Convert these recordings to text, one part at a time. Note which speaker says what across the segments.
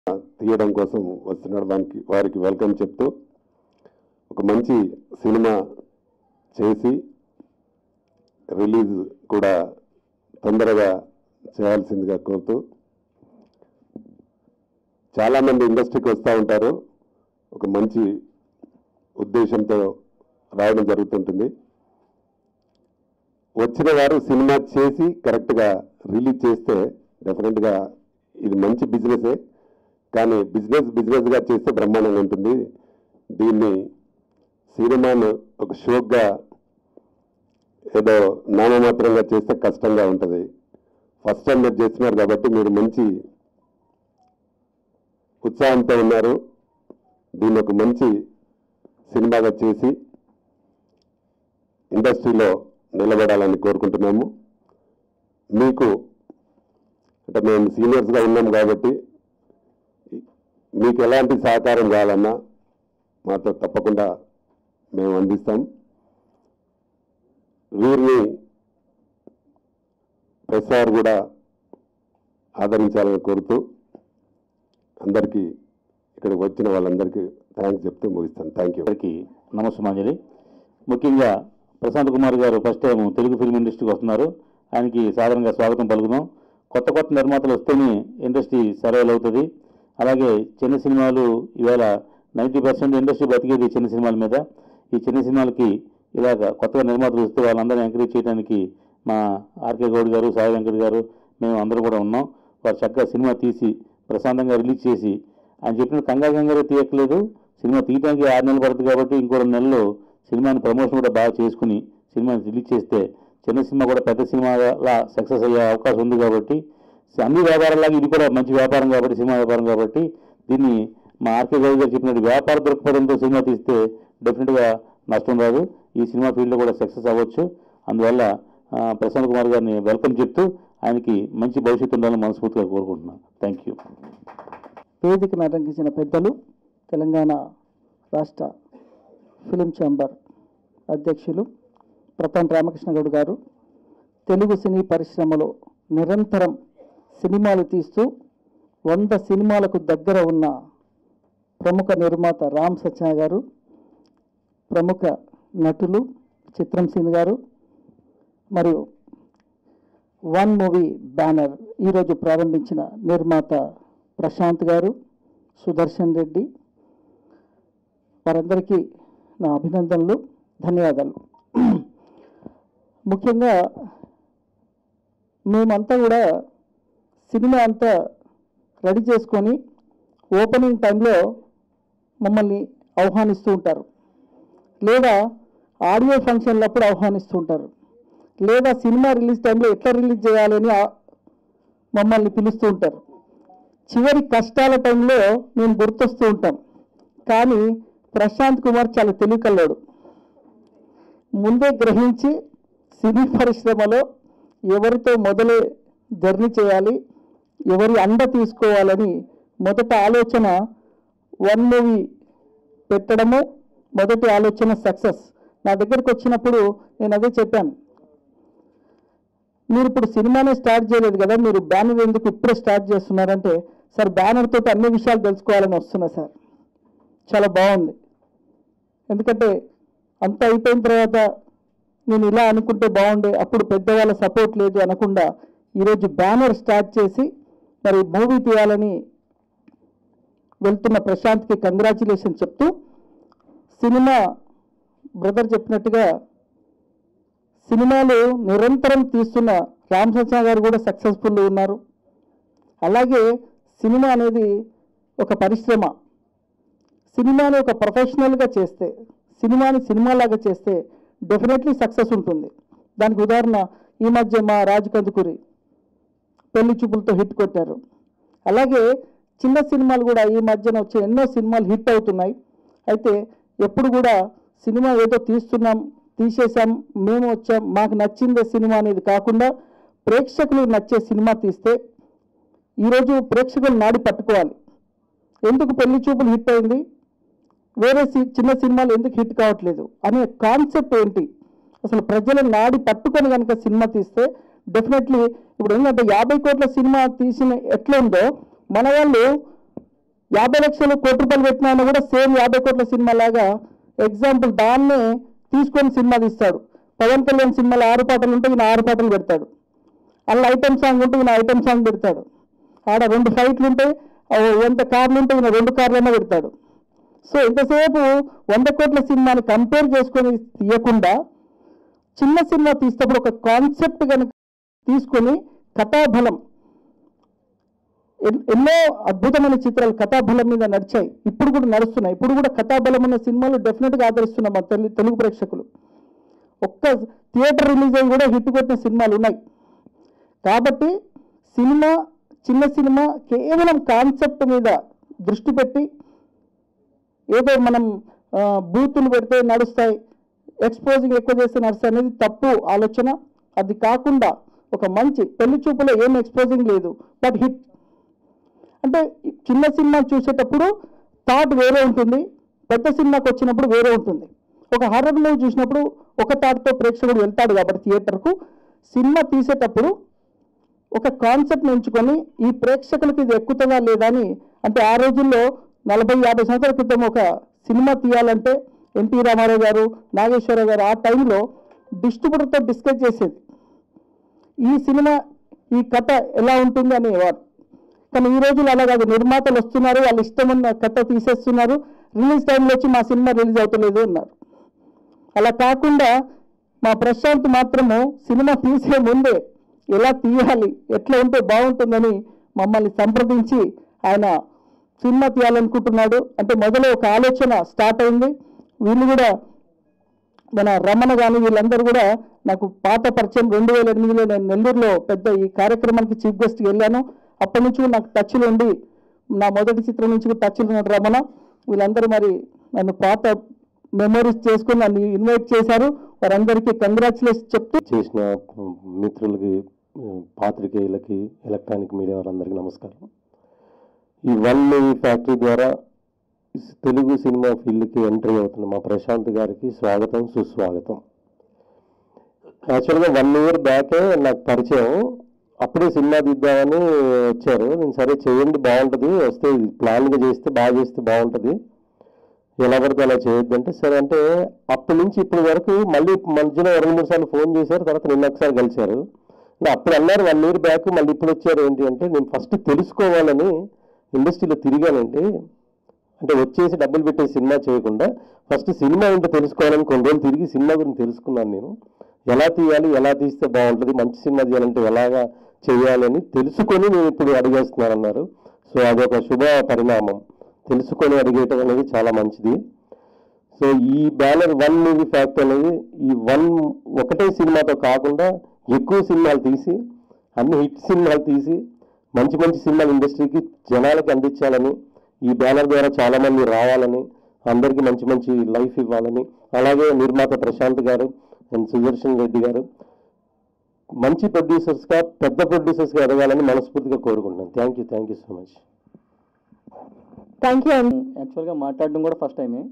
Speaker 1: తీయడం కోసం వస్తున్నారు దానికి వారికి వెల్కమ్ చెప్తూ ఒక మంచి సినిమా చేసి రిలీజ్ కూడా తొందరగా చేయాల్సిందిగా కోరుతూ చాలామంది ఇండస్ట్రీకి వస్తూ ఉంటారు ఒక మంచి ఉద్దేశంతో రావడం జరుగుతుంటుంది వచ్చిన వారు సినిమా చేసి కరెక్ట్గా రిలీజ్ చేస్తే డెఫినెట్గా ఇది మంచి బిజినెసే కానీ బిజినెస్ బిజినెస్గా చేస్తే బ్రహ్మాండంగా ఉంటుంది దీన్ని సినిమాను ఒక షోక్గా ఏదో నామమాత్రంగా చేస్తే కష్టంగా ఉంటుంది ఫస్ట్ టైం మీరు చేస్తున్నారు కాబట్టి మీరు మంచి ఉత్సాహంతో ఉన్నారు దీన్ని ఒక మంచి సినిమాగా చేసి ఇండస్ట్రీలో నిలబడాలని కోరుకుంటున్నాము మీకు అంటే మేము సీనియర్స్గా ఉన్నాం కాబట్టి మీకు ఎలాంటి సహకారం కావాలన్నా మాతో తప్పకుండా మేము అందిస్తాం వీరిని ప్రసార్ కూడా ఆదరించాలని కోరుతూ అందరికీ ఇక్కడికి వచ్చిన వాళ్ళందరికీ థ్యాంక్స్ చెప్తూ ముగిస్తాను థ్యాంక్ యూ
Speaker 2: అందరికీ నమస్సుమాంజలి ముఖ్యంగా ప్రశాంత్ కుమార్ గారు ఫస్ట్ టైం తెలుగు ఫిల్మ్ ఇండస్ట్రీకి వస్తున్నారు ఆయనకి సాధారణంగా స్వాగతం పలుకుదాం కొత్త కొత్త నిర్మాతలు వస్తేనే ఇండస్ట్రీ సర్వేల్ అవుతుంది అలాగే చిన్న సినిమాలు ఇవాళ నైంటీ పర్సెంట్ ఇండస్ట్రీ బతికేది చిన్న సినిమాల మీద ఈ చిన్న సినిమాలకి ఇలాగ కొత్తగా నిర్మాతలు వస్తే వాళ్ళందరినీ ఎంకరేజ్ చేయడానికి మా ఆర్కే గౌడ్ గారు సాయి వెంకట్ గారు మేము అందరూ కూడా ఉన్నాం వారు చక్కగా సినిమా తీసి ప్రశాంతంగా రిలీజ్ చేసి ఆయన చెప్పిన కంగారు కంగారు తీయట్లేదు సినిమా తీయడానికి ఆరు నెలలు పడుతుంది కాబట్టి ఇంకో రెండు నెలలు సినిమాని ప్రమోషన్ కూడా బాగా చేసుకుని సినిమాని రిలీజ్ చేస్తే చిన్న సినిమా కూడా పెద్ద సినిమాలా సక్సెస్ అయ్యే అవకాశం ఉంది కాబట్టి అన్ని వ్యాపారాలాగా ఇది కూడా మంచి వ్యాపారం కాబట్టి సినిమా వ్యాపారం కాబట్టి దీన్ని మా ఆర్కే గౌడ్ గారు చెప్పినట్టు వ్యాపార దృక్పథంతో సినిమా తీస్తే డెఫినెట్గా నష్టం రాదు ఈ సినిమా ఫీల్డ్లో కూడా సక్సెస్ అవ్వచ్చు అందువల్ల ఆ, ప్రశాంత్ కుమార్ గారిని వెల్కమ్ చెప్తూ ఆయనకి మంచి భవిష్యత్తు ఉండాలని మనస్ఫూర్తిగా కోరుకుంటున్నాను థ్యాంక్ యూ
Speaker 3: వేదికను అలంకరించిన పెద్దలు తెలంగాణ రాష్ట్ర ఫిలిం ఛాంబర్ అధ్యక్షులు ప్రతాన్ రామకృష్ణ గౌడ్ గారు తెలుగు సినీ పరిశ్రమలో నిరంతరం సినిమాలు తీస్తూ వంద సినిమాలకు దగ్గర ఉన్న ప్రముఖ నిర్మాత రామ్ సత్య గారు ప్రముఖ నటులు చిత్రం సింగ్ గారు మరియు వన్ మూవీ బ్యానర్ ఈరోజు ప్రారంభించిన నిర్మాత ప్రశాంత్ గారు సుదర్శన్ రెడ్డి వారందరికీ నా అభినందనలు ధన్యవాదాలు ముఖ్యంగా మేమంతా కూడా సినిమా అంతా రెడీ చేసుకొని ఓపెనింగ్ టైంలో మమ్మల్ని ఆహ్వానిస్తూ ఉంటారు లేదా ఆడియో ఫంక్షన్లప్పుడు ఆహ్వానిస్తూ ఉంటారు లేదా సినిమా రిలీజ్ టైంలో ఎట్లా రిలీజ్ చేయాలని ఆ- మమ్మల్ని పిలుస్తూ ఉంటారు చివరి కష్టాల టైంలో మేము గుర్తొస్తూ ఉంటాం కానీ ప్రశాంత్ కుమార్ చాలా తెలివికల్లోడు ముందే గ్రహించి సినీ పరిశ్రమలో ఎవరితో మొదలు జర్నీ చేయాలి ఎవరి అండ తీసుకోవాలని మొదట ఆలోచన వన్ మూవీ పెట్టడము మొదటి ఆలోచన సక్సెస్ నా దగ్గరికి వచ్చినప్పుడు నేను అదే చెప్పాను మీరు ఇప్పుడు సినిమానే స్టార్ట్ చేయలేదు కదా మీరు బ్యానర్ ఎందుకు ఇప్పుడే స్టార్ట్ చేస్తున్నారంటే సార్ బ్యానర్ తోటి అన్ని విషయాలు తెలుసుకోవాలని వస్తున్నా సార్ చాలా బాగుంది ఎందుకంటే అంత అయిపోయిన తర్వాత నేను ఇలా అనుకుంటే బాగుండే అప్పుడు పెద్దవాళ్ళ సపోర్ట్ లేదు అనకుండా ఈరోజు బ్యానర్ స్టార్ట్ చేసి మరి మూవీ తీయాలని వెళ్తున్న ప్రశాంత్కి కంగ్రాచులేషన్ చెప్తూ సినిమా బ్రదర్ చెప్పినట్టుగా సినిమాలు నిరంతరం తీస్తున్న రామ్ సత్య గారు కూడా సక్సెస్ఫుల్ ఉన్నారు అలాగే సినిమా అనేది ఒక పరిశ్రమ సినిమాని ఒక ప్రొఫెషనల్గా చేస్తే సినిమాని సినిమాలాగా చేస్తే డెఫినెట్లీ సక్సెస్ ఉంటుంది దానికి ఉదాహరణ ఈ మధ్య మా రాజు కందుకూరి పెళ్లి చూపులతో హిట్ కొట్టారు అలాగే చిన్న సినిమాలు కూడా ఈ మధ్యన వచ్చే ఎన్నో సినిమాలు హిట్ అవుతున్నాయి అయితే ఎప్పుడు కూడా సినిమా ఏదో తీస్తున్నాం తీసేసాం మేము వచ్చాం మాకు నచ్చిందే సినిమా అనేది కాకుండా ప్రేక్షకులు నచ్చే సినిమా తీస్తే ఈరోజు ప్రేక్షకులు నాడి పట్టుకోవాలి ఎందుకు పెళ్లి చూపులు హిట్ అయింది వేరే సి- చిన్న సినిమాలు ఎందుకు హిట్ కావట్లేదు అనే కాన్సెప్ట్ ఏంటి అసలు ప్రజల నాడి పట్టుకొని కనుక సినిమా తీస్తే డెఫినెట్లీ ఇప్పుడు ఏంటంటే యాభై కోట్ల సినిమా తీసిన ఎట్లా ఉందో మన వాళ్ళు యాభై లక్షలు కోటి రూపాయలు పెట్టినా కూడా సేమ్ యాభై కోట్ల సినిమా లాగా ఎగ్జాంపుల్ దాన్నే తీసుకొని సినిమా తీస్తాడు పవన్ కళ్యాణ్ సినిమాలో ఆరు పాటలు ఉంటే ఈయన ఆరు పాటలు పెడతాడు అలా ఐటమ్ సాంగ్ ఉంటే ఈయన ఐటమ్ సాంగ్ పెడతాడు ఆడ రెండు ఫైట్లు ఉంటే ఆ వంద కార్లు ఉంటే ఈయన రెండు కార్లైనా పెడతాడు సో ఇంతసేపు వంద కోట్ల సినిమాని కంపేర్ చేసుకొని తీయకుండా చిన్న సినిమా తీసినప్పుడు ఒక కాన్సెప్ట్ కనుక తీసుకొని కథాబలం ఎన్- ఎన్నో అద్భుతమైన చిత్రాలు కథాబలం మీద నడిచాయి ఇప్పుడు కూడా నడుస్తున్నాయి ఇప్పుడు కూడా కథాబలం ఉన్న సినిమాలు డెఫినెట్గా ఆదరిస్తున్నాం మా తెలుగు తెలుగు ప్రేక్షకులు ఒక్క థియేటర్ రిలీజ్ అయ్యి కూడా హిట్ కొట్టిన సినిమాలు ఉన్నాయి కాబట్టి సినిమా చిన్న సినిమా కేవలం కాన్సెప్ట్ మీద దృష్టి పెట్టి ఏదో మనం ఆ, బూతులు పెడితే నడుస్తాయి ఎక్స్పోజింగ్ ఎక్కువ చేస్తే నడుస్తాయి అనేది తప్పు ఆలోచన అది కాకుండా ఒక మంచి పెళ్లి చూపులో ఏం ఎక్స్పోజింగ్ లేదు బట్ హిట్ అంటే ఈ చిన్న సినిమా చూసేటప్పుడు థాట్ వేరే ఉంటుంది పెద్ద సినిమాకి వచ్చినప్పుడు వేరే ఉంటుంది ఒక హర్రర్ మూవీ చూసినప్పుడు ఒక థాట్తో ప్రేక్షకుడు వెళ్తాడు కాబట్టి థియేటర్కు సినిమా తీసేటప్పుడు ఒక కాన్సెప్ట్ని ఎంచుకొని ఈ ప్రేక్షకులకు ఇది ఎక్కుతుందా లేదా అని అంటే ఆ రోజుల్లో నలభై యాభై సంవత్సరాల క్రితం ఒక సినిమా తీయాలంటే ఎన్టీ రామారావు గారు నాగేశ్వరరావు గారు ఆ టైంలో డిస్ట్రిబ్యూటర్తో డిస్కస్ చేసేది ఈ సినిమా ఈ కథ ఎలా ఉంటుంది అనేవారు కానీ ఈ రోజులు అలా కాదు నిర్మాతలు వస్తున్నారు వాళ్ళ ఇష్టం ఉన్న కథ తీసేస్తున్నారు రిలీజ్ టైంలో వచ్చి మా సినిమా రిలీజ్ అవుతలేదు అన్నారు అలా కాకుండా మా ప్రశాంత్ మాత్రము సినిమా తీసే ముందే ఎలా తీయాలి ఎట్లా ఉంటే బాగుంటుందని మమ్మల్ని సంప్రదించి ఆయన సినిమా తీయాలనుకుంటున్నాడు అంటే మొదలు ఒక ఆలోచన స్టార్ట్ అయింది వీళ్ళు కూడా మన రమణ కానీ వీళ్ళందరూ కూడా నాకు పాత పరిచయం రెండు వేల ఎనిమిదిలో నేను నెల్లూరులో పెద్ద ఈ కార్యక్రమానికి చీఫ్ గెస్ట్కి వెళ్ళాను అప్పటి నుంచి కూడా నాకు టచ్లో ఉండి నా మొదటి చిత్రం నుంచి కూడా టచ్లో ఉన్నాడు రమణ వీళ్ళందరూ మరి నన్ను పాత మెమరీస్ చేసుకుని నన్ను ఇన్వైట్ చేశారు వారందరికీ కంగ్రాచులేషన్ చెప్తూ
Speaker 1: చేసిన మిత్రులకి పాత్రికేయులకి ఎలక్ట్రానిక్ మీడియా వారందరికీ నమస్కారం ఈ వన్ మూవీ ఫ్యాక్టరీ ద్వారా తెలుగు సినిమా ఫీల్డ్కి ఎంట్రీ అవుతున్న మా ప్రశాంత్ గారికి స్వాగతం సుస్వాగతం యాక్చువల్గా వన్ ఇయర్ బ్యాకే నాకు పరిచయం అప్పుడే సినిమా తీద్దామని వచ్చారు నేను సరే చేయండి బాగుంటుంది వస్తే ప్లాన్గా చేస్తే బాగా చేస్తే బాగుంటుంది ఎలా పడితే అలా చేయొద్దంటే సరే అంటే అప్పటి నుంచి ఇప్పటి వరకు మళ్ళీ మధ్యలో రెండు మూడు సార్లు ఫోన్ చేశారు తర్వాత నిన్న ఒకసారి కలిశారు అంటే అప్పుడు అన్నారు వన్ ఇయర్ బ్యాక్ మళ్ళీ ఇప్పుడు వచ్చారు ఏంటి అంటే నేను ఫస్ట్ తెలుసుకోవాలని ఇండస్ట్రీలో తిరిగానండి అంటే వచ్చేసి డబ్బులు పెట్టే సినిమా చేయకుండా ఫస్ట్ సినిమా ఏంటో తెలుసుకోవాలని కొన్ని రోజులు తిరిగి సినిమా గురించి తెలుసుకున్నాను నేను ఎలా తీయాలి ఎలా తీస్తే బాగుంటుంది మంచి సినిమా తీయాలంటే ఎలాగా చేయాలని తెలుసుకొని నేను ఇప్పుడు అడిగేస్తున్నాను అన్నారు సో అదొక శుభ పరిణామం తెలుసుకొని అడిగేయటం అనేది చాలా మంచిది సో ఈ బ్యానర్ వన్ మూవీ ఫ్యాక్ట్ అనేది ఈ వన్ ఒకటే సినిమాతో కాకుండా ఎక్కువ సినిమాలు తీసి అన్ని హిట్ సినిమాలు తీసి మంచి మంచి సినిమాలు ఇండస్ట్రీకి జనాలకి అందించాలని ఈ బ్యానర్ ద్వారా చాలా మంది రావాలని అందరికీ మంచి మంచి లైఫ్ ఇవ్వాలని అలాగే నిర్మాత ప్రశాంత్ గారు అండ్ సుదర్శన్ రెడ్డి గారు మంచి ప్రొడ్యూసర్స్గా పెద్ద ప్రొడ్యూసర్స్గా ఎదగాలని మనస్ఫూర్తిగా కోరుకుంటున్నాను thank you thank you so much
Speaker 3: thank you అండి
Speaker 4: యాక్చువల్గా మాట్లాడడం కూడా ఫస్ట్ టైమే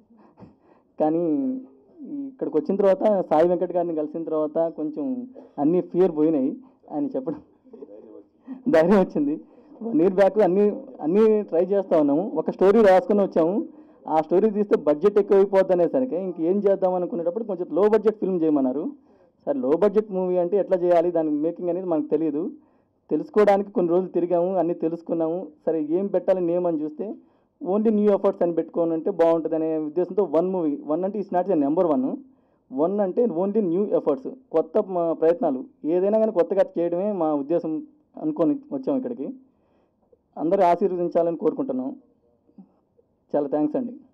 Speaker 4: కానీ ఇక్కడికి వచ్చిన తర్వాత సాయి వెంకట్ గారిని కలిసిన తర్వాత కొంచెం అన్ని ఫియర్ పోయినాయి ఆయన చెప్పడం ధైర్యం వచ్చింది వన్ ఇయర్ బ్యాక్ అన్ని అన్నీ ట్రై చేస్తూ ఉన్నాము ఒక స్టోరీ రాసుకుని వచ్చాము ఆ స్టోరీ తీస్తే బడ్జెట్ ఎక్కువైపోద్ది అనేసరికి ఇంకేం చేద్దాం అనుకునేటప్పుడు కొంచెం లో బడ్జెట్ ఫిల్మ్ చేయమన్నారు సరే లో బడ్జెట్ మూవీ అంటే ఎట్లా చేయాలి దాని మేకింగ్ అనేది మనకు తెలియదు తెలుసుకోవడానికి కొన్ని రోజులు తిరిగాము అన్నీ తెలుసుకున్నాము సరే ఏం పెట్టాలి నేమ్ అని చూస్తే ఓన్లీ న్యూ ఎఫర్ట్స్ అని పెట్టుకోని అంటే బాగుంటుంది అనే ఉద్దేశంతో వన్ మూవీ వన్ అంటే is not the number one one అంటే ఓన్లీ న్యూ ఎఫర్ట్స్ కొత్త మా ప్రయత్నాలు ఏదైనా కానీ కొత్తగా చేయడమే మా ఉద్దేశం అనుకొని వచ్చాము ఇక్కడికి అందరూ ఆశీర్వదించాలని కోరుకుంటున్నాం చాలా థ్యాంక్స్ అండి